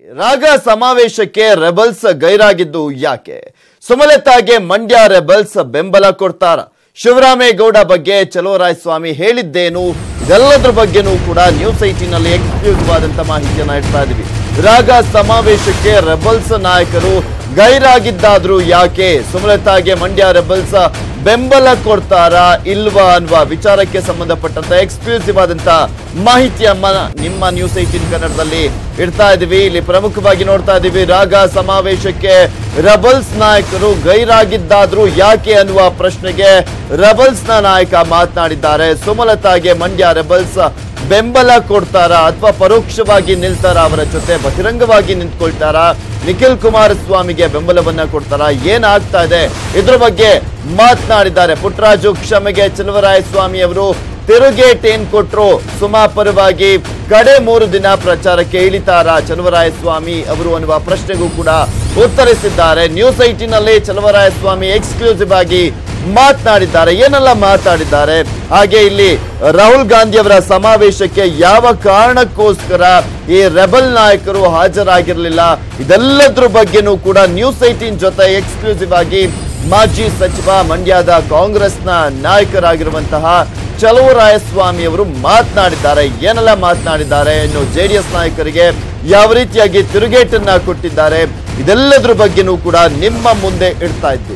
ರಾಗ ಸಮಾವೇಶಕ್ಕೆ ರೆಬಲ್ಸ್ ಗೈರಾಗಿದ್ದು ಯಾಕೆ ಸುಮಲತಾಗೆ ಮಂಡ್ಯ ರೆಬಲ್ಸ್ ಬೆಂಬಲ ಕೊಡ್ತಾರ ಶಿವರಾಮೇಗೌಡ ಬಗ್ಗೆ ಚಲುವರಾಯ ಸ್ವಾಮಿ ಹೇಳಿದ್ದೇನು ಇದೆಲ್ಲದ್ರ ಬಗ್ಗೆನೂ ಕೂಡ ನ್ಯೂಸ್ ಐಟಿನಲ್ಲಿ ಎಕ್ಸ್ಕ್ಲೂಸಿವ್ ಆದಂತ ಮಾಹಿತಿಯನ್ನ ಇಡ್ತಾ ಇದೀವಿ ರಾಗ ಸಮಾವೇಶಕ್ಕೆ ರೆಬಲ್ಸ್ ನಾಯಕರು ಗೈರಾಗಿದ್ದಾದ್ರೂ ಯಾಕೆ ಸುಮಲತಾಗೆ ಮಂಡ್ಯ ರೆಬಲ್ಸ್ ಬೆಂಬಲ ಕೊಡ್ತಾರಾ ಇಲ್ವಾ ಅನ್ನುವ ವಿಚಾರಕ್ಕೆ ಸಂಬಂಧಪಟ್ಟಂತ ಎಕ್ಸ್ಕ್ಲೂಸಿವ್ ಆದಂತ ಮಾಹಿತಿಯನ್ನ ನಿಮ್ಮ ನ್ಯೂಸ್ ಏಟೀನ್ ಕನ್ನಡದಲ್ಲಿ ಇಡ್ತಾ ಇದೀವಿ ಇಲ್ಲಿ ಪ್ರಮುಖವಾಗಿ ನೋಡ್ತಾ ಇದೀವಿ ರಾಗ ಸಮಾವೇಶಕ್ಕೆ ರೆಬಲ್ಸ್ ನಾಯಕರು ಗೈರಾಗಿದ್ದಾದ್ರೂ ಯಾಕೆ ಅನ್ನುವ ಪ್ರಶ್ನೆಗೆ ರೆಬಲ್ಸ್ ನ ನಾಯಕ ಮಾತನಾಡಿದ್ದಾರೆ ಸುಮಲತಾಗೆ ಮಂಡ್ಯ ರೆಬಲ್ಸ್ ಬೆಂಬಲ ಕೊಡ್ತಾರಾ ಅಥವಾ ಪರೋಕ್ಷವಾಗಿ ನಿಲ್ತಾರ ಅವರ ಜೊತೆ ಬಹಿರಂಗವಾಗಿ ನಿಂತ್ಕೊಳ್ತಾರ ನಿಖಿಲ್ ಕುಮಾರಸ್ವಾಮಿಗೆ ಬೆಂಬಲವನ್ನ ಕೊಡ್ತಾರ ಏನಾಗ್ತಾ ಇದೆ ಇದ್ರ ಬಗ್ಗೆ ಮಾತನಾಡಿದ್ದಾರೆ ಪುಟ್ಟರಾಜು ಕ್ಷಮೆಗೆ ಸ್ವಾಮಿ ಅವರು ತಿರುಗೇಟ್ ಏನ್ ಕೊಟ್ರು ಸುಮಾ ಪರವಾಗಿ ಕಡೆ ಮೂರು ದಿನ ಪ್ರಚಾರಕ್ಕೆ ಇಳಿತಾರ ಸ್ವಾಮಿ ಅವರು ಅನ್ನುವ ಪ್ರಶ್ನೆಗೂ ಕೂಡ ಉತ್ತರಿಸಿದ್ದಾರೆ ನ್ಯೂಸ್ ಐಟಿನಲ್ಲಿ ಸ್ವಾಮಿ ಎಕ್ಸ್ಕ್ಲೂಸಿವ್ ಆಗಿ ಮಾತನಾಡಿದ್ದಾರೆ ಏನೆಲ್ಲ ಮಾತಾಡಿದ್ದಾರೆ ಹಾಗೆ ಇಲ್ಲಿ ರಾಹುಲ್ ಗಾಂಧಿ ಅವರ ಸಮಾವೇಶಕ್ಕೆ ಯಾವ ಕಾರಣಕ್ಕೋಸ್ಕರ ಈ ರೆಬಲ್ ನಾಯಕರು ಹಾಜರಾಗಿರಲಿಲ್ಲ ಇದೆಲ್ಲದ್ರ ಬಗ್ಗೆನೂ ಕೂಡ ನ್ಯೂಸ್ ಐಟೀನ್ ಜೊತೆ ಎಕ್ಸ್ಕ್ಲೂಸಿವ್ ಆಗಿ ಮಾಜಿ ಸಚಿವ ಮಂಡ್ಯದ ಕಾಂಗ್ರೆಸ್ನ ನಾಯಕರಾಗಿರುವಂತಹ ಚಲುವರಾಯಸ್ವಾಮಿ ಅವರು ಮಾತನಾಡಿದ್ದಾರೆ ಏನೆಲ್ಲ ಮಾತನಾಡಿದ್ದಾರೆ ಇನ್ನು ಜೆಡಿಎಸ್ ನಾಯಕರಿಗೆ ಯಾವ ರೀತಿಯಾಗಿ ತಿರುಗೇಟನ್ನ ಕೊಟ್ಟಿದ್ದಾರೆ ಇದೆಲ್ಲದ್ರ ಬಗ್ಗೆನೂ ಕೂಡ ನಿಮ್ಮ ಮುಂದೆ ಇಡ್ತಾ ಇದ್ದೀವಿ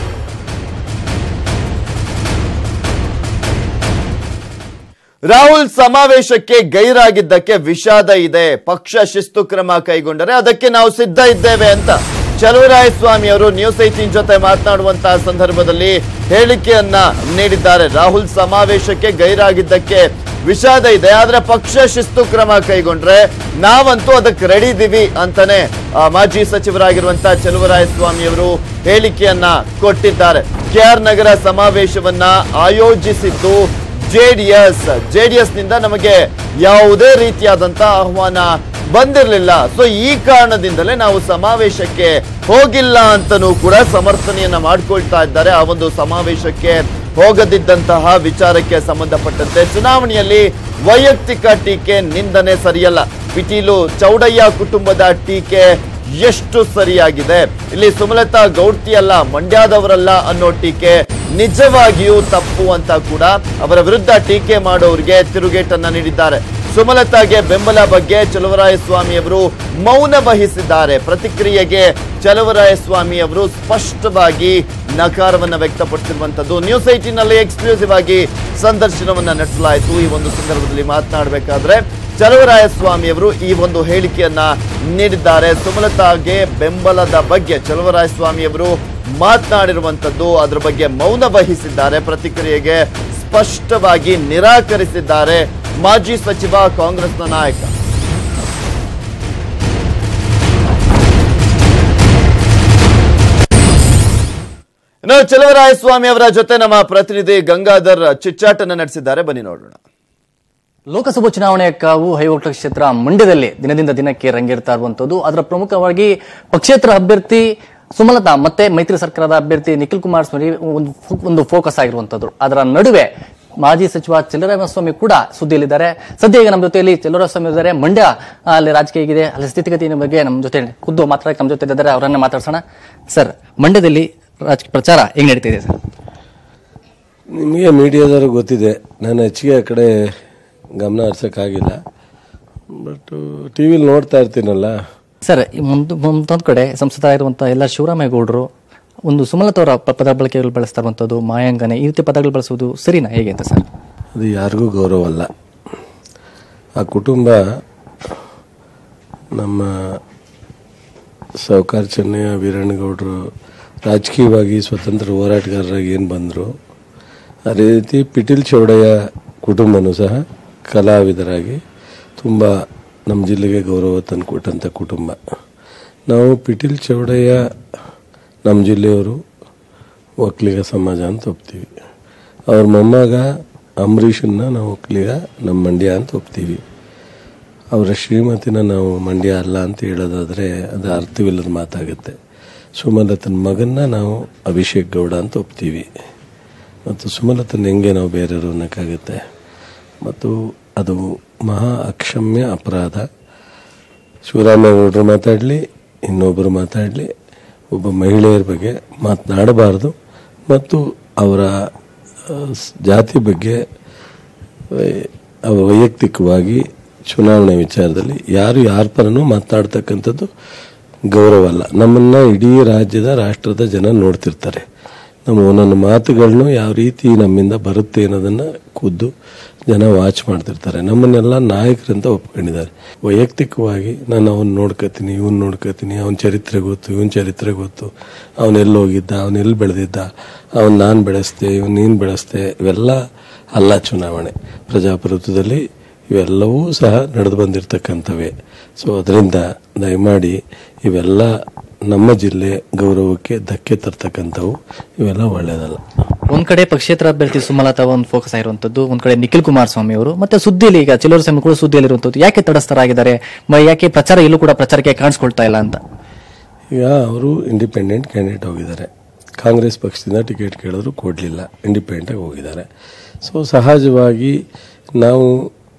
ರಾಹುಲ್ ಸಮಾವೇಶಕ್ಕೆ ಗೈರಾಗಿದ್ದಕ್ಕೆ ವಿಷಾದ ಇದೆ ಪಕ್ಷ ಶಿಸ್ತು ಕ್ರಮ ಕೈಗೊಂಡರೆ ಅದಕ್ಕೆ ನಾವು ಸಿದ್ಧ ಇದ್ದೇವೆ ಅಂತ ಚಲುವರಾಯಸ್ವಾಮಿ ಅವರು ನ್ಯೂಸ್ ಏಟೀನ್ ಜೊತೆ ಮಾತನಾಡುವಂತಹ ಸಂದರ್ಭದಲ್ಲಿ ಹೇಳಿಕೆಯನ್ನ ನೀಡಿದ್ದಾರೆ ರಾಹುಲ್ ಸಮಾವೇಶಕ್ಕೆ ಗೈರಾಗಿದ್ದಕ್ಕೆ ವಿಷಾದ ಇದೆ ಆದ್ರೆ ಪಕ್ಷ ಶಿಸ್ತು ಕ್ರಮ ಕೈಗೊಂಡ್ರೆ ನಾವಂತೂ ಅದಕ್ಕೆ ರೆಡಿ ಇದೀವಿ ಅಂತಾನೆ ಆ, ಮಾಜಿ ಸಚಿವರಾಗಿರುವಂತಹ ಚಲುವರಾಯಸ್ವಾಮಿ ಅವರು ಹೇಳಿಕೆಯನ್ನ ಕೊಟ್ಟಿದ್ದಾರೆ ಕೆಆರ್ ನಗರ ಸಮಾವೇಶವನ್ನ ಆಯೋಜಿಸಿದ್ದು ಜೆಡಿಎಸ್ ಜೆಡಿಎಸ್ ನಿಂದ ನಮಗೆ ಯಾವುದೇ ರೀತಿಯಾದಂತ ಆಹ್ವಾನ ಬಂದಿರಲಿಲ್ಲ ಸೊ ಈ ಕಾರಣದಿಂದಲೇ ನಾವು ಸಮಾವೇಶಕ್ಕೆ ಹೋಗಿಲ್ಲ ಅಂತನೂ ಕೂಡ ಸಮರ್ಥನೆಯನ್ನ ಮಾಡ್ಕೊಳ್ತಾ ಇದ್ದಾರೆ ಆ ಒಂದು ಸಮಾವೇಶಕ್ಕೆ ಹೋಗದಿದ್ದಂತಹ ವಿಚಾರಕ್ಕೆ ಸಂಬಂಧಪಟ್ಟಂತೆ ಚುನಾವಣೆಯಲ್ಲಿ ವೈಯಕ್ತಿಕ ಟೀಕೆ ನಿಂದನೆ ಸರಿಯಲ್ಲ ಪಿಟೀಲು ಚೌಡಯ್ಯ ಕುಟುಂಬದ ಟೀಕೆ ಎಷ್ಟು ಸರಿಯಾಗಿದೆ ಇಲ್ಲಿ ಸುಮಲತಾ ಗೌಡ್ತಿ ಅಲ್ಲ ಮಂಡ್ಯದವರಲ್ಲ ಅನ್ನೋ ಟೀಕೆ ನಿಜವಾಗಿಯೂ ತಪ್ಪು ಅಂತ ಕೂಡ ಅವರ ವಿರುದ್ಧ ಟೀಕೆ ಮಾಡೋರಿಗೆ ತಿರುಗೇಟನ್ನ ನೀಡಿದ್ದಾರೆ ಸುಮಲತಾಗೆ ಬೆಂಬಲ ಬಗ್ಗೆ ಚಲುವರಾಯಸ್ವಾಮಿ ಅವರು ಮೌನ ವಹಿಸಿದ್ದಾರೆ ಪ್ರತಿಕ್ರಿಯೆಗೆ ಚಲುವರಾಯಸ್ವಾಮಿ ಅವರು ಸ್ಪಷ್ಟವಾಗಿ ನಕಾರವನ್ನ ವ್ಯಕ್ತಪಡಿಸಿರುವಂತದ್ದು ನ್ಯೂಸ್ ಏಟೀನಲ್ಲಿ ಎಕ್ಸ್ಕ್ಲೂಸಿವ್ ಆಗಿ ಸಂದರ್ಶನವನ್ನ ನಡೆಸಲಾಯಿತು ಈ ಒಂದು ಸಂದರ್ಭದಲ್ಲಿ ಮಾತನಾಡಬೇಕಾದ್ರೆ ಚಲುವರಾಯಸ್ವಾಮಿ ಅವರು ಈ ಒಂದು ಹೇಳಿಕೆಯನ್ನ ನೀಡಿದ್ದಾರೆ ಸುಮಲತಾಗೆ ಬೆಂಬಲದ ಬಗ್ಗೆ ಚಲುವರಾಯಸ್ವಾಮಿ ಅವರು ಮಾತನಾಡಿರುವಂತದ್ದು ಅದರ ಬಗ್ಗೆ ಮೌನ ವಹಿಸಿದ್ದಾರೆ ಪ್ರತಿಕ್ರಿಯೆಗೆ ಸ್ಪಷ್ಟವಾಗಿ ನಿರಾಕರಿಸಿದ್ದಾರೆ ಮಾಜಿ ಸಚಿವ ಕಾಂಗ್ರೆಸ್ನ ನಾಯಕ ಇನ್ನು ಚಲುವರಾಯಸ್ವಾಮಿ ಅವರ ಜೊತೆ ನಮ್ಮ ಪ್ರತಿನಿಧಿ ಗಂಗಾಧರ್ ಚಿಚ್ಚಾಟನ ನಡೆಸಿದ್ದಾರೆ ಬನ್ನಿ ನೋಡೋಣ ಲೋಕಸಭಾ ಚುನಾವಣೆಯ ಕಾವು ಹೈಕೋರ್ಟ್ ಕ್ಷೇತ್ರ ಮಂಡ್ಯದಲ್ಲಿ ದಿನದಿಂದ ದಿನಕ್ಕೆ ರಂಗೇರ್ತಾ ಇರುವಂತದ್ದು ಅದರ ಪ್ರಮುಖವಾಗಿ ಪಕ್ಷೇತರ ಅಭ್ಯರ್ಥಿ ಸುಮಲತಾ ಮತ್ತೆ ಮೈತ್ರಿ ಸರ್ಕಾರದ ಅಭ್ಯರ್ಥಿ ನಿಖಿಲ್ ಕುಮಾರಸ್ವಾಮಿ ಒಂದು ಫೋ- ಒಂದು ಫೋಕಸ್ ಆಗಿರುವಂತದ್ದು ಅದರ ನಡುವೆ ಮಾಜಿ ಸಚಿವ ಚೆಲುವರಾಮಸ್ವಾಮಿ ಕೂಡ ಸುದ್ದಿಯಲ್ಲಿದ್ದಾರೆ ಸದ್ಯ ಈಗ ನಮ್ಮ ಜೊತೆಯಲ್ಲಿ ಚೆಲುವರಾಮಸ್ವಾಮಿ ಇದ್ದಾರೆ ಮಂಡ್ಯ ಆ, ಅಲ್ಲಿ ರಾಜಕೀಯ ಹೇಗಿದೆ ಅಲ್ಲಿ ಸ್ಥಿತಿಗತಿಯ ಬಗ್ಗೆ ನಮ್ಮ ಜೊತೆ ಖುದ್ದು ಮಾತಾಡಕ್ಕೆ ನಮ್ಮ ಜೊತೆ ಇದ್ದಾರೆ ಅವರನ್ನ ಮಾತಾಡ್ಸೋಣ ಸರ್ ಮಂಡ್ಯದಲ್ಲಿ ರಾಜಕೀಯ ಪ್ರಚಾರ ಹೆಂಗ್ ನಡೀತಿದೆ ಸರ್ ನಿಮಗೆ ಮೀಡಿಯಾದವ್ರಿಗೆ ಗೊತ್ತಿದೆ ನಾನು ಹೆಚ್ಚಿಗೆ ಆ ಕಡೆ ಗಮನ ಹರ್ಸೋಕ್ಕಾಗಿಲ್ಲ ಬಟ್ ಟಿ ವಿಲಿ ನೋಡ್ತಾ ಇರ್ತೀನಲ್ಲ ಸರ್ ಈ ಮುಂದ್ ಮುಂದೊಂದು ಕಡೆ ಸಂಸದರಾಗಿರುವಂತಹ ಎಲ್ಲ ಶಿವರಾಮೇಗೌಡರು ಒಂದು ಸುಮಲತಾ ಅವರ ಪದ ಬಳಕೆಗಳು ಬಳಸ್ತಾ ಇರುವಂತದ್ದು ಮಾಯಾಂಗನೆ ಈ ರೀತಿ ಪದಗಳು ಬಳಸುವುದು ಸರಿನಾ ಹೇಗೆ ಅಂತ ಸರ್ ಅದು ಯಾರಿಗೂ ಗೌರವ ಅಲ್ಲ ಆ ಕುಟುಂಬ ನಮ್ಮ ಸಾವುಕಾರ ಚೆನ್ನಯ್ಯ ವೀರಣ್ಣಗೌಡರು ರಾಜಕೀಯವಾಗಿ ಸ್ವತಂತ್ರ ಹೋರಾಟಗಾರರಾಗಿ ಏನು ಬಂದರು ಅದೇ ರೀತಿ ಪಿಟೀಲ್ ಚೌಡಯ್ಯ ಕುಟುಂಬನೂ ಸಹ ಕಲಾವಿದರಾಗಿ ತುಂಬ ನಮ್ಮ ಜಿಲ್ಲೆಗೆ ಗೌರವ ತಂದುಕೊಟ್ಟಂಥ ಕುಟುಂಬ ನಾವು ಪಿಟೀಲ್ ಚೌಡಯ್ಯ ನಮ್ಮ ಜಿಲ್ಲೆಯವರು ಒಕ್ಕಲಿಗ ಸಮಾಜ ಅಂತ ಒಪ್ತೀವಿ ಅವ್ರ ಮೊಮ್ಮಗ ಅಂಬರೀಷನ್ನ ನಾವು ಒಕ್ಕಲಿಗ ನಮ್ಮ ಮಂಡ್ಯ ಅಂತ ಒಪ್ತೀವಿ ಅವರ ಶ್ರೀಮತಿನ ನಾವು ಮಂಡ್ಯ ಅಲ್ಲ ಅಂತ ಹೇಳೋದಾದರೆ ಅದು ಅರ್ಥವಿಲ್ಲದ ಮಾತಾಗುತ್ತೆ ಸುಮಲತನ ಮಗನ್ನ ನಾವು ಅಭಿಷೇಕ್ ಗೌಡ ಅಂತ ಒಪ್ತೀವಿ ಮತ್ತು ಸುಮಲತನ ಹೆಂಗೆ ನಾವು ಬೇರೆಯವರು ಅನ್ನೋಕ್ಕಾಗುತ್ತೆ ಮತ್ತು ಅದು ಮಹಾ ಅಕ್ಷಮ್ಯ ಅಪರಾಧ ಶಿವರಾಮೇಗೌಡರು ಮಾತಾಡಲಿ ಇನ್ನೊಬ್ಬರು ಮಾತಾಡಲಿ ಒಬ್ಬ ಮಹಿಳೆಯರ ಬಗ್ಗೆ ಮಾತನಾಡಬಾರ್ದು ಮತ್ತು ಅವರ ಆ, ಸ್- ಜಾತಿ ಬಗ್ಗೆ ವೈ- ಅವ್ರ ವೈಯಕ್ತಿಕವಾಗಿ ಚುನಾವಣೆ ವಿಚಾರದಲ್ಲಿ ಯಾರು ಯಾರ ಪರನೂ ಮಾತನಾಡ್ತಕ್ಕಂಥದ್ದು ಗೌರವ ಅಲ್ಲ ನಮ್ಮನ್ನ ಇಡೀ ರಾಜ್ಯದ ರಾಷ್ಟ್ರದ ಜನ ನೋಡ್ತಿರ್ತಾರೆ ನಮ್ಮ ಒಂದೊಂದು ಮಾತುಗಳನ್ನು ಯಾವ ರೀತಿ ನಮ್ಮಿಂದ ಬರುತ್ತೆ ಅನ್ನೋದನ್ನ ಖುದ್ದು ಜನ ವಾಚ್ ಮಾಡ್ತಿರ್ತಾರೆ ನಮ್ಮನ್ನೆಲ್ಲ ನಾಯಕರಂತ ಒಪ್ಕೊಂಡಿದ್ದಾರೆ ವೈಯಕ್ತಿಕವಾಗಿ ನಾನು ಅವನ್ ನೋಡ್ಕೋತೀನಿ ಇವನ್ ನೋಡ್ಕೋತೀನಿ ಅವನ ಚರಿತ್ರೆ ಗೊತ್ತು ಇವನ್ ಚರಿತ್ರೆ ಗೊತ್ತು ಅವನ್ ಎಲ್ಲಿ ಹೋಗಿದ್ದ ಅವನ್ ಎಲ್ಲಿ ಬೆಳೆದಿದ್ದ ಅವನ್ ನಾನ್ ಬೆಳೆಸ್ದೆ ಇವನ್ ನೀನ್ ಬೆಳೆಸ್ದೆ ಇವೆಲ್ಲ ಅಲ್ಲ ಚುನಾವಣೆ ಪ್ರಜಾಪ್ರಭುತ್ವದಲ್ಲಿ ಇವೆಲ್ಲವೂ ಸಹ ನಡೆದು ಬಂದಿರತಕ್ಕಂಥವೇ ಸೊ ಅದರಿಂದ ದಯಮಾಡಿ ಇವೆಲ್ಲ ನಮ್ಮ ಜಿಲ್ಲೆ ಗೌರವಕ್ಕೆ ಧಕ್ಕೆ ತರ್ತಕ್ಕಂಥವು ಇವೆಲ್ಲ ಒಳ್ಳೆಯದಲ್ಲ ಒಂದ್ ಕಡೆ ಪಕ್ಷೇತರ ಅಭ್ಯರ್ಥಿ ಸುಮಲತಾ ಒಂದು ಫೋಕಸ್ ಆಗಿರುವಂತದ್ದು ಒಂದ್ ಕಡೆ ನಿಖಿಲ್ ಕುಮಾರಸ್ವಾಮಿ ಅವರು ಮತ್ತೆ ಸುದ್ದಿಯಲ್ಲಿ ಈಗ ಚಿಲ್ಲೂರು ಸ್ವಾಮಿ ಕೂಡ ಸುದ್ದಿಯಲ್ಲಿರುವಂತದ್ದು ಯಾಕೆ ತಡಸ್ಥರಾಗಿದ್ದಾರೆ ಮ- ಯಾಕೆ ಪ್ರಚಾರ ಇಲ್ಲೂ ಕೂಡ ಪ್ರಚಾರಕ್ಕೆ ಕಾಣಿಸ್ಕೊಳ್ತಾ ಇಲ್ಲ ಅಂತ ಈಗ ಅವರು ಇಂಡಿಪೆಂಡೆಂಟ್ ಕ್ಯಾಂಡಿಡೇಟ್ ಹೋಗಿದ್ದಾರೆ ಕಾಂಗ್ರೆಸ್ ಪಕ್ಷದಿಂದ ಟಿಕೆಟ್ ಕೇಳಿದ್ರು ಕೊಡಲಿಲ್ಲ ಇಂಡಿಪೆಂಡೆಂಟಾಗಿ ಹೋಗಿದ್ದಾರೆ ಸೊ ಸಹಜವಾಗಿ ನಾವು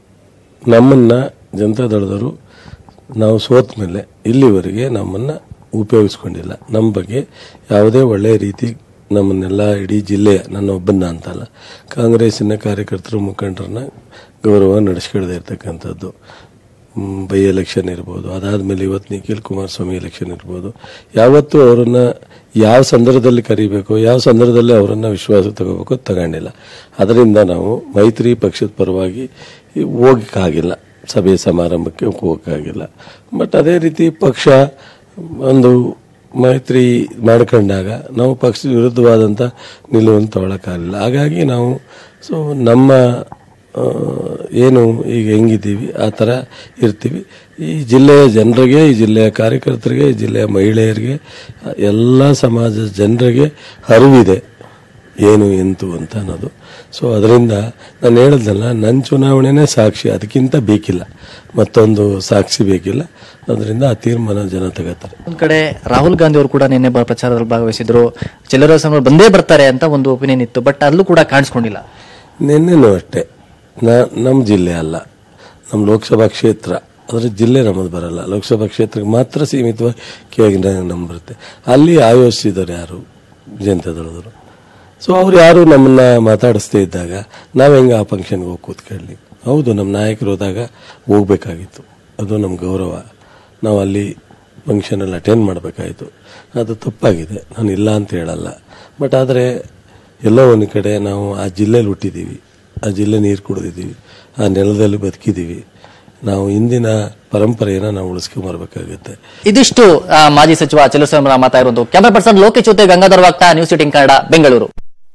ನಮ್ಮನ್ನ ಜನತಾದಳದವರು ನಾವು ಸೋತ ಮೇಲೆ ಇಲ್ಲಿವರೆಗೆ ನಮ್ಮನ್ನ ಉಪಯೋಗಿಸ್ಕೊಂಡಿಲ್ಲ ನಮ್ಮ ಬಗ್ಗೆ ಯಾವುದೇ ಒಳ್ಳೆಯ ರೀತಿ ನಮ್ಮನ್ನೆಲ್ಲ ಇಡೀ ಜಿಲ್ಲೆಯ ನನ್ನ ಒಬ್ಬನ್ನ ಅಂತಲ್ಲ ಕಾಂಗ್ರೆಸ್ಸಿನ ಕಾರ್ಯಕರ್ತರು ಮುಖಂಡರನ್ನ ಗೌರವ ನಡೆಸ್ಕೊಳ್ದೇ ಇರ್ತಕ್ಕಂಥದ್ದು ಮ್, ಬೈ ಎಲೆಕ್ಷನ್ ಇರ್ಬೋದು ಅದಾದ್ಮೇಲೆ ಇವತ್ತು ನಿಖಿಲ್ ಕುಮಾರಸ್ವಾಮಿ ಎಲೆಕ್ಷನ್ ಇರ್ಬೋದು ಯಾವತ್ತೂ ಅವರನ್ನ ಯಾವ ಸಂದರ್ಭದಲ್ಲಿ ಕರಿಬೇಕು ಯಾವ ಸಂದರ್ಭದಲ್ಲಿ ಅವರನ್ನ ವಿಶ್ವಾಸ ತಗೋಬೇಕು ತಗೊಂಡಿಲ್ಲ ಅದರಿಂದ ನಾವು ಮೈತ್ರಿ ಪಕ್ಷದ ಪರವಾಗಿ ಹೋಗಕ್ಕಾಗಿಲ್ಲ ಸಭೆ ಸಮಾರಂಭಕ್ಕೆ ಹೋಗಕ್ಕಾಗಿಲ್ಲ ಬಟ್ ಅದೇ ರೀತಿ ಪಕ್ಷ ಒಂದು ಮೈತ್ರಿ ಮಾಡ್ಕೊಂಡಾಗ ನಾವು ಪಕ್ಷದ ವಿರುದ್ಧವಾದಂಥ ನಿಲುವನ್ನು ತಗೊಳಕ್ಕಾಗಲಿಲ್ಲ ಹಾಗಾಗಿ ನಾವು ಸೊ ನಮ್ಮ ಆ, ಏನು ಈಗ ಹೆಂಗಿದ್ದೀವಿ ಆ ಥರ ಇರ್ತೀವಿ ಈ ಜಿಲ್ಲೆಯ ಜನರಿಗೆ ಈ ಜಿಲ್ಲೆಯ ಕಾರ್ಯಕರ್ತರಿಗೆ ಈ ಜಿಲ್ಲೆಯ ಮಹಿಳೆಯರಿಗೆ ಎಲ್ಲ ಸಮಾಜದ ಜನರಿಗೆ ಅರಿವಿದೆ ಏನು ಎಂತು ಅಂತ ಅನ್ನೋದು ಸೊ ಅದರಿಂದ ನಾನು ಹೇಳಿದ್ನಲ್ಲ ನನ್ನ ಚುನಾವಣೆನೇ ಸಾಕ್ಷಿ ಅದಕ್ಕಿಂತ ಬೇಕಿಲ್ಲ ಮತ್ತೊಂದು ಸಾಕ್ಷಿ ಬೇಕಿಲ್ಲ ಅದರಿಂದ ಆ ತೀರ್ಮಾನ ಜನ ತಗೋತಾರೆ ಒಂದ್ ಕಡೆ ರಾಹುಲ್ ಗಾಂಧಿ ಅವರು ಕೂಡ ನಿನ್ನೆ ಬ- ಪ್ರಚಾರದಲ್ಲಿ ಭಾಗವಹಿಸಿದ್ರು ಚಿಲ್ಲರ ಸ್ವಾಮಿ ಅವ್ರು ಬಂದೇ ಬರ್ತಾರೆ ಅಂತ ಒಂದು ಒಪಿನಿಯನ್ ಇತ್ತು ಬಟ್ ಅಲ್ಲೂ ಕೂಡ ಕಾಣಿಸ್ಕೊಂಡಿಲ್ಲ ನಿನ್ನೆನೂ ಅಷ್ಟೇ ನಾ ನಮ್ಮ ಜಿಲ್ಲೆ ಅಲ್ಲ ನಮ್ಮ ಲೋಕಸಭಾ ಕ್ಷೇತ್ರ ಅದರ ಜಿಲ್ಲೆ ನಮ್ಮದು ಬರಲ್ಲ ಲೋಕಸಭಾ ಕ್ಷೇತ್ರಕ್ಕೆ ಮಾತ್ರ ಸೀಮಿತವಾಗಿ ಕೇಳಿ ನಮ್ಮ ಬರುತ್ತೆ ಅಲ್ಲಿ ಆಯೋಜಿಸಿದವರು ಯಾರು ಜನತಾದಳದವರು ಸೊ ಅವ್ರು ಯಾರು ನಮ್ಮನ್ನ ಮಾತಾಡಿಸ್ದೇ ಇದ್ದಾಗ ನಾವು ಹೆಂಗೆ ಆ ಫಂಕ್ಷನ್ಗೆ ಹೋಗಿ ಕೂತ್ಕೊಳ್ಳಿ ಹೌದು ನಮ್ಮ ನಾಯಕರು ಹೋದಾಗ ಹೋಗ್ಬೇಕಾಗಿತ್ತು ಅದು ನಮ್ಮ ಗೌರವ ನಾವು ಅಲ್ಲಿ ಫಂಕ್ಷನಲ್ಲಿ ಅಟೆಂಡ್ ಮಾಡಬೇಕಾಯಿತು ಅದು ತಪ್ಪಾಗಿದೆ ನಾನು ಇಲ್ಲ ಅಂತ ಹೇಳಲ್ಲ ಬಟ್ ಆದರೆ ಎಲ್ಲೋ ಒಂದು ಕಡೆ ನಾವು ಆ ಜಿಲ್ಲೆಯಲ್ಲಿ ಹುಟ್ಟಿದ್ದೀವಿ ಆ ಜಿಲ್ಲೆ ನೀರು ಕುಡಿದಿದ್ದೀವಿ ಆ ನೆಲದಲ್ಲಿ ಬದುಕಿದ್ದೀವಿ ನಾವು ಇಂದಿನ ಪರಂಪರೆಯನ್ನು ನಾವು ಉಳಿಸ್ಕೊಂಬರ್ಬೇಕಾಗುತ್ತೆ ಇದಿಷ್ಟು ಆ, ಮಾಜಿ ಸಚಿವ ಚಿಲ್ಲಸ್ವಾಮಿ ಮಾತಾಡಿರೋದು ಕ್ಯಾಮರಾ ಪರ್ಸನ್ ಲೋಕೇಶ್ ಜೊತೆ ಗಂಗಾಧರ್ ವಾಗ್ತಾ ನ್ಯೂಸ್ ಏಟಿನ್ ಕನ್ನಡ ಬೆಂಗಳೂರು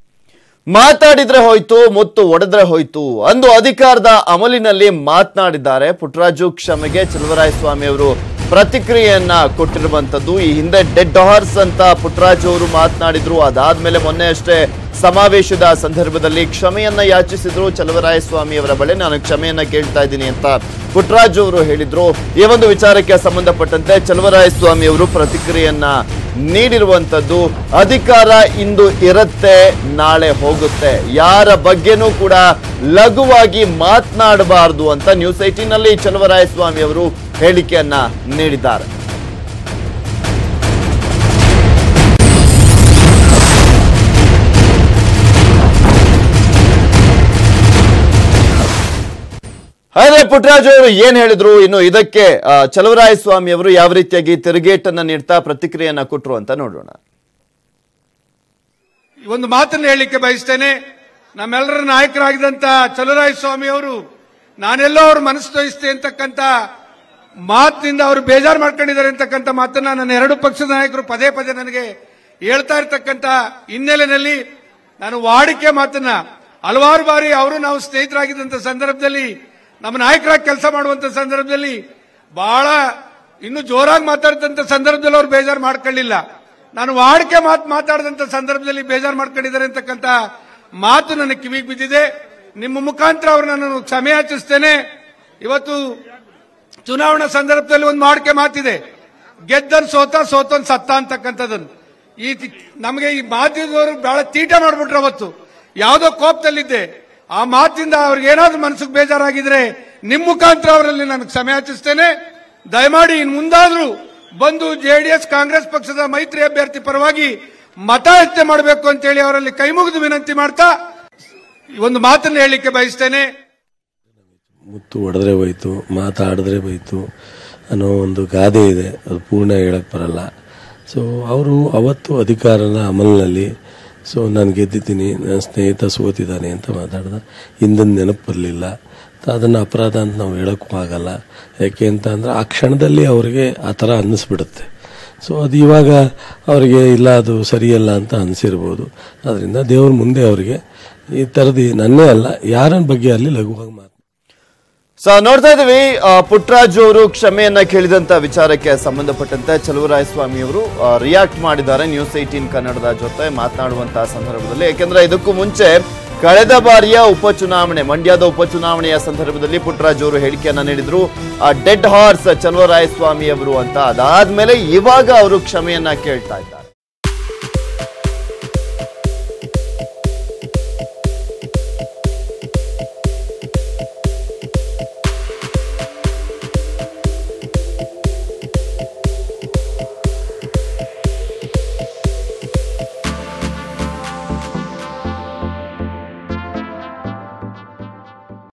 ಮಾತಾಡಿದ್ರೆ ಹೋಯ್ತು ಮುತ್ತು ಒಡೆದ್ರೆ ಹೋಯ್ತು ಅಂದು ಅಧಿಕಾರದ ಅಮಲಿನಲ್ಲಿ ಮಾತನಾಡಿದ್ದಾರೆ ಪುಟ್ಟರಾಜು ಕ್ಷಮೆಗೆ ಸ್ವಾಮಿ ಅವರು ಪ್ರತಿಕ್ರಿಯೆಯನ್ನ ಕೊಟ್ಟಿರುವಂತದ್ದು ಈ ಹಿಂದೆ ಡೆಡ್ ಹಾರ್ಸ್ ಅಂತ ಪುಟ್ಟರಾಜು ಅವರು ಮಾತನಾಡಿದ್ರು ಅದಾದ್ಮೇಲೆ ಮೊನ್ನೆ ಅಷ್ಟೇ ಸಮಾವೇಶದ ಸಂದರ್ಭದಲ್ಲಿ ಕ್ಷಮೆಯನ್ನ ಯಾಚಿಸಿದ್ರು ಸ್ವಾಮಿ ಅವರ ಬಳಿ ನಾನು ಕ್ಷಮೆಯನ್ನ ಕೇಳ್ತಾ ಇದ್ದೀನಿ ಅಂತ ಪುಟ್ಟರಾಜು ಅವರು ಹೇಳಿದ್ರು ಈ ಒಂದು ವಿಚಾರಕ್ಕೆ ಸಂಬಂಧಪಟ್ಟಂತೆ ಸ್ವಾಮಿ ಅವರು ಪ್ರತಿಕ್ರಿಯೆಯನ್ನ ನೀಡಿರುವಂತದ್ದು ಅಧಿಕಾರ ಇಂದು ಇರುತ್ತೆ ನಾಳೆ ಹೋಗುತ್ತೆ ಯಾರ ಬಗ್ಗೆನೂ ಕೂಡ ಲಘುವಾಗಿ ಮಾತನಾಡಬಾರದು ಅಂತ ನ್ಯೂಸ್ ಏಟೀನ್ ನಲ್ಲಿ ಸ್ವಾಮಿ ಅವರು ಹೇಳಿಕೆಯನ್ನ ನೀಡಿದ್ದಾರೆ ಹಾಗಾದ್ರೆ ಪುಟ್ಟರಾಜು ಅವರು ಏನ್ ಹೇಳಿದ್ರು ಇನ್ನು ಇದಕ್ಕೆ ಆ, ಚಲವರಾಯ ಸ್ವಾಮಿ ಅವರು ಯಾವ ರೀತಿಯಾಗಿ ತಿರುಗೇಟನ್ನ ನೀಡ್ತಾ ಪ್ರತಿಕ್ರಿಯೆಯನ್ನ ಕೊಟ್ರು ಅಂತ ನೋಡೋಣ ಒಂದು ಮಾತನ್ನು ಹೇಳಲಿಕ್ಕೆ ಬಯಸ್ತೇನೆ ನಮ್ಮೆಲ್ಲರ ನಾಯಕರಾಗಿದ್ದಂತ ಚಲುರಾಯ ಸ್ವಾಮಿ ಅವರು ನಾನೆಲ್ಲೋ ಅವ್ರ ಮನಸ್ಸು ತೋರಿಸ್ತೆ ಅಂತಕ್ಕಂಥ ಮಾತಿನಿಂದ ಅವರು ಬೇಜಾರು ಮಾಡ್ಕೊಂಡಿದ್ದಾರೆ ಅಂತಕ್ಕಂಥ ಮಾತನ್ನ ನನ್ನ ಎರಡು ಪಕ್ಷದ ನಾಯಕರು ಪದೇ ಪದೇ ನನಗೆ ಹೇಳ್ತಾ ಇರ್ತಕ್ಕಂಥ ಹಿನ್ನೆಲೆಯಲ್ಲಿ ನಾನು ವಾಡಿಕೆ ಮಾತನ್ನ ಹಲವಾರು ಬಾರಿ ಅವರು ನಾವು ಸ್ನೇಹಿತರಾಗಿದ್ದಂತ ಸಂದರ್ಭದಲ್ಲಿ ನಮ್ಮ ನಾಯಕರಾಗಿ ಕೆಲಸ ಮಾಡುವಂತ ಸಂದರ್ಭದಲ್ಲಿ ಬಹಳ ಇನ್ನು ಜೋರಾಗಿ ಮಾತಾಡಿದಂತ ಸಂದರ್ಭದಲ್ಲಿ ಅವ್ರು ಬೇಜಾರು ಮಾಡ್ಕೊಳ್ಳಿಲ್ಲ ನಾನು ವಾಡಿಕೆ ಮಾತು ಮಾತಾಡಿದಂತ ಸಂದರ್ಭದಲ್ಲಿ ಬೇಜಾರು ಮಾಡ್ಕೊಂಡಿದ್ದಾರೆ ಅಂತಕ್ಕಂಥ ಮಾತು ನನ್ನ ಕಿವಿಗೆ ಬಿದ್ದಿದೆ ನಿಮ್ಮ ಮುಖಾಂತರ ಅವರು ನಾನು ಕ್ಷಮೆ ಯಾಚಿಸ್ತೇನೆ ಇವತ್ತು ಚುನಾವಣಾ ಸಂದರ್ಭದಲ್ಲಿ ಒಂದು ವಾಡಿಕೆ ಮಾತಿದೆ ಗೆದ್ದನ್ ಸೋತ ಸೋತನ್ ಸತ್ತ ಅಂತಕ್ಕಂಥದ್ದನ್ನು ಈ ತಿ- ನಮಗೆ ಈ ಮಾಧ್ಯಮದವರು ಬಹಳ ತೀಟ ಮಾಡ್ಬಿಟ್ರು ಅವತ್ತು ಯಾವುದೋ ಕೋಪದಲ್ಲಿದ್ದೆ ಆ ಮಾತಿಂದ ಅವ್ರಿಗೆ ಏನಾದ್ರೂ ಮನಸ್ಸಿಗೆ ಬೇಜಾರಾಗಿದ್ರೆ ನಿಮ್ ಮುಖಾಂತರ ಅವರಲ್ಲಿ ನಾನು ಕ್ಷಮೆ ಯಾಚಿಸ್ತೇನೆ ದಯಮಾಡಿ ಇನ್ನು ಮುಂದಾದ್ರೂ ಬಂದು ಜೆಡಿಎಸ್ ಕಾಂಗ್ರೆಸ್ ಪಕ್ಷದ ಮೈತ್ರಿ ಅಭ್ಯರ್ಥಿ ಪರವಾಗಿ ಮತಯಾಚನೆ ಮಾಡಬೇಕು ಅಂತೇಳಿ ಅವರಲ್ಲಿ ಕೈ ಮುಗಿದು ವಿನಂತಿ ಮಾಡ್ತಾ ಒಂದು ಮಾತನ್ನು ಹೇಳಲಿಕ್ಕೆ ಬಯಸ್ತೇನೆ ಮುತ್ತು ಹೊಡೆದ್ರೆ ಹೋಯ್ತು ಮಾತಾಡಿದ್ರೆ ಹೋಯ್ತು ಅನ್ನೋ ಒಂದು ಗಾದೆ ಇದೆ ಅದು ಪೂರ್ಣ ಹೇಳಕ್ ಬರಲ್ಲ ಸೊ ಅವರು ಅವತ್ತು ಅಧಿಕಾರನ ಅಮಲ್ನಲ್ಲಿ ಸೊ ನಾನು ಗೆದ್ದಿದ್ದೀನಿ ನನ್ನ ಸ್ನೇಹಿತ ಸೋತಿದ್ದಾನೆ ಅಂತ ಮಾತಾಡ್ದ ಹಿಂದಿನ ನೆನಪು ಬರಲಿಲ್ಲ ಅದನ್ನು ಅಪರಾಧ ಅಂತ ನಾವು ಹೇಳೋಕ್ಕೂ ಆಗಲ್ಲ ಯಾಕೆ ಅಂತ ಅಂದರೆ ಆ ಕ್ಷಣದಲ್ಲಿ ಅವರಿಗೆ ಆ ಥರ ಅನ್ನಿಸ್ಬಿಡುತ್ತೆ ಸೊ ಅದು ಇವಾಗ ಅವರಿಗೆ ಇಲ್ಲ ಅದು ಸರಿಯಲ್ಲ ಅಂತ ಅನಿಸಿರ್ಬೋದು ಅದರಿಂದ ದೇವ್ರ ಮುಂದೆ ಅವರಿಗೆ ಈ ಥರದ್ದು ನನ್ನೇ ಅಲ್ಲ ಯಾರನ್ನ ಬಗ್ಗೆ ಅಲ್ಲಿ ಲಘುವಾಗಿ ಮಾತು ಸೊ ನೋಡ್ತಾ ಇದೀವಿ ಆ, ಪುಟ್ಟರಾಜು ಅವರು ಕ್ಷಮೆಯನ್ನ ಕೇಳಿದಂತ ವಿಚಾರಕ್ಕೆ ಸಂಬಂಧಪಟ್ಟಂತೆ ಚಲುವರಾಯ ಸ್ವಾಮಿ ಅವರು ರಿಯಾಕ್ಟ್ ಮಾಡಿದ್ದಾರೆ ನ್ಯೂಸ್ ಏಟೀನ್ ಕನ್ನಡದ ಜೊತೆ ಮಾತನಾಡುವಂತಹ ಸಂದರ್ಭದಲ್ಲಿ ಯಾಕೆಂದ್ರೆ ಇದಕ್ಕೂ ಮುಂಚೆ ಕಳೆದ ಬಾರಿಯ ಉಪಚುನಾವಣೆ ಮಂಡ್ಯದ ಉಪಚುನಾವಣೆಯ ಸಂದರ್ಭದಲ್ಲಿ ಪುಟ್ಟರಾಜು ಅವರು ಹೇಳಿಕೆಯನ್ನ ನೀಡಿದ್ರು ಆ ಡೆಡ್ ಹಾರ್ಸ್ ಚಲುವರಾಯ ಸ್ವಾಮಿ ಅವರು ಅಂತ ಅದಾದ್ಮೇಲೆ ಇವಾಗ ಅವರು ಕ್ಷಮೆಯನ್ನ ಕೇಳ್ತಾ ಇದ್ದಾರೆ